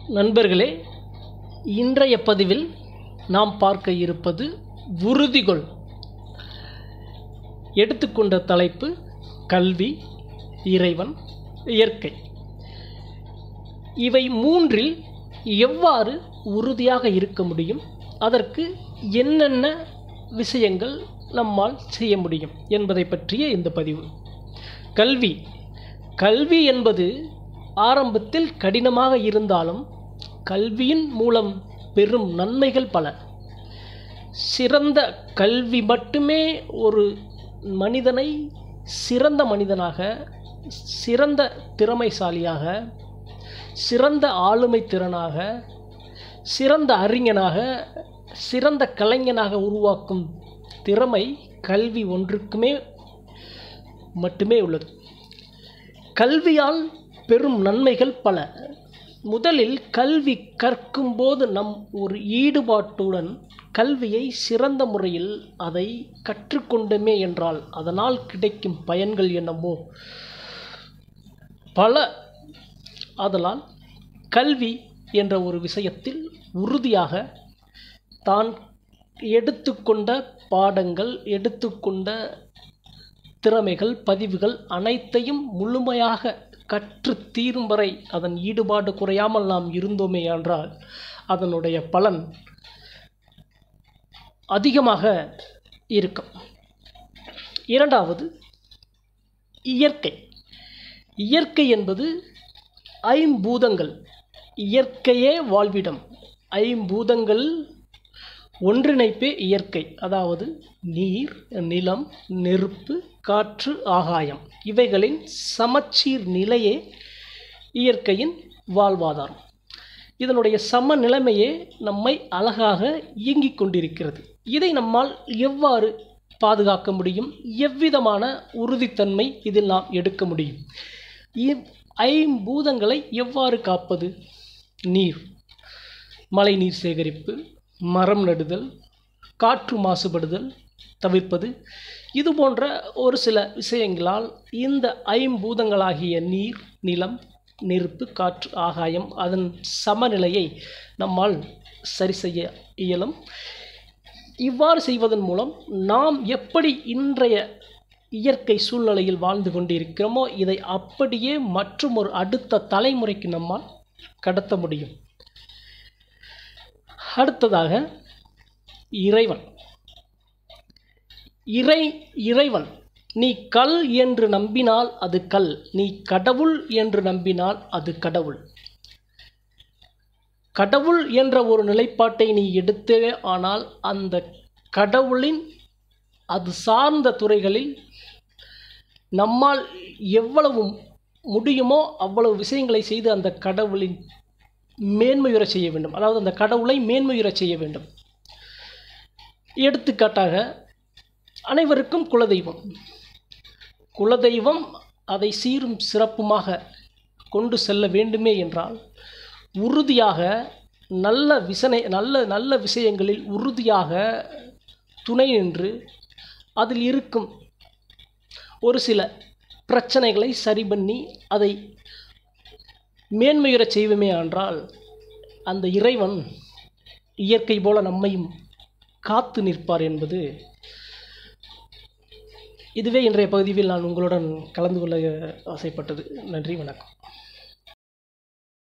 நண்பர்களே இன்றைய பதிவில் நாம் பார்க்க இருப்பது உறுதிகொள் எடுத்துக்கொண்ட தலைப்பு கல்வி இறைவன் இயற்கை இவை மூன்றில் எவ்வாறு உறுதியாக இருக்க முடியும் அதற்கு என்னென்ன விஷயங்கள் நம்மால் செய்ய முடியும் என்பதை பற்றிய இந்த பதிவு கல்வி கல்வி என்பது ஆரம்பத்தில் கடினமாக இருந்தாலும் கல்வியின் மூலம் பெரும் நன்மைகள் பல சிறந்த கல்வி மட்டுமே ஒரு மனிதனை சிறந்த மனிதனாக சிறந்த திறமைசாலியாக சிறந்த ஆளுமை திறனாக சிறந்த அறிஞனாக சிறந்த கலைஞனாக உருவாக்கும் திறமை கல்வி ஒன்றுக்குமே மட்டுமே உள்ளது கல்வியால் பெரும் நன்மைகள் பல முதலில் கல்வி கற்கும்போது நம் ஒரு ஈடுபாட்டுடன் கல்வியை சிறந்த முறையில் அதை கற்றுக்கொண்டோமே என்றால் அதனால் கிடைக்கும் பயன்கள் என்னமோ பல ஆதலால் கல்வி என்ற ஒரு விஷயத்தில் உறுதியாக தான் எடுத்துக்கொண்ட பாடங்கள் எடுத்துக்கொண்ட திறமைகள் பதிவுகள் அனைத்தையும் முழுமையாக கற்று தீரும் வரை அதன் ஈடுபாடு குறையாமல் நாம் இருந்தோமே என்றால் அதனுடைய பலன் அதிகமாக இருக்கும் இரண்டாவது இயற்கை இயற்கை என்பது ஐம்பூதங்கள் இயற்கையே வாழ்விடம் ஐம்பூதங்கள் ஒன்றிணைப்பே இயற்கை அதாவது நீர் நிலம் நெருப்பு காற்று ஆகாயம் இவைகளின் சமச்சீர் நிலையே இயற்கையின் வாழ்வாதாரம் இதனுடைய சமநிலைமையே நம்மை அழகாக இயங்கிக் கொண்டிருக்கிறது இதை நம்மால் எவ்வாறு பாதுகாக்க முடியும் எவ்விதமான உறுதித்தன்மை இதில் நாம் எடுக்க முடியும் இவ் ஐம்பூதங்களை எவ்வாறு காப்பது நீர் மழைநீர் சேகரிப்பு மரம் நடுதல் காற்று மாசுபடுதல் தவிர்ப்பது இது போன்ற ஒரு சில விஷயங்களால் இந்த ஐம்பூதங்களாகிய நீர் நிலம் நெருப்பு காற்று ஆகாயம் அதன் சமநிலையை நம்மால் சரி செய்ய இயலும் இவ்வாறு செய்வதன் மூலம் நாம் எப்படி இன்றைய இயற்கை சூழ்நிலையில் வாழ்ந்து கொண்டிருக்கிறோமோ இதை அப்படியே மற்றும் ஒரு அடுத்த தலைமுறைக்கு நம்மால் கடத்த முடியும் அடுத்ததாக இறைவன் இறை இறைவன் நீ கல் என்று நம்பினால் அது கல் நீ கடவுள் என்று நம்பினால் அது கடவுள் கடவுள் என்ற ஒரு நிலைப்பாட்டை நீ எடுத்தே ஆனால் அந்த கடவுளின் அது சார்ந்த துறைகளில் நம்மால் எவ்வளவு முடியுமோ அவ்வளவு விஷயங்களை செய்து அந்த கடவுளின் மேன்மையுற செய்ய வேண்டும் அதாவது அந்த கடவுளை மேன்மையுற செய்ய வேண்டும் எடுத்துக்காட்டாக அனைவருக்கும் குலதெய்வம் குலதெய்வம் அதை சீரும் சிறப்புமாக கொண்டு செல்ல வேண்டுமே என்றால் உறுதியாக நல்ல விசனை நல்ல நல்ல விஷயங்களில் உறுதியாக துணை நின்று அதில் இருக்கும் ஒரு சில பிரச்சனைகளை சரி பண்ணி அதை மேன்மையுறச் செய்வோமே என்றால் அந்த இறைவன் இயற்கை போல நம்மையும் காத்து நிற்பார் என்பது இதுவே இன்றைய பகுதியில் நான் உங்களுடன் கலந்து கொள்ள ஆசைப்பட்டது நன்றி வணக்கம்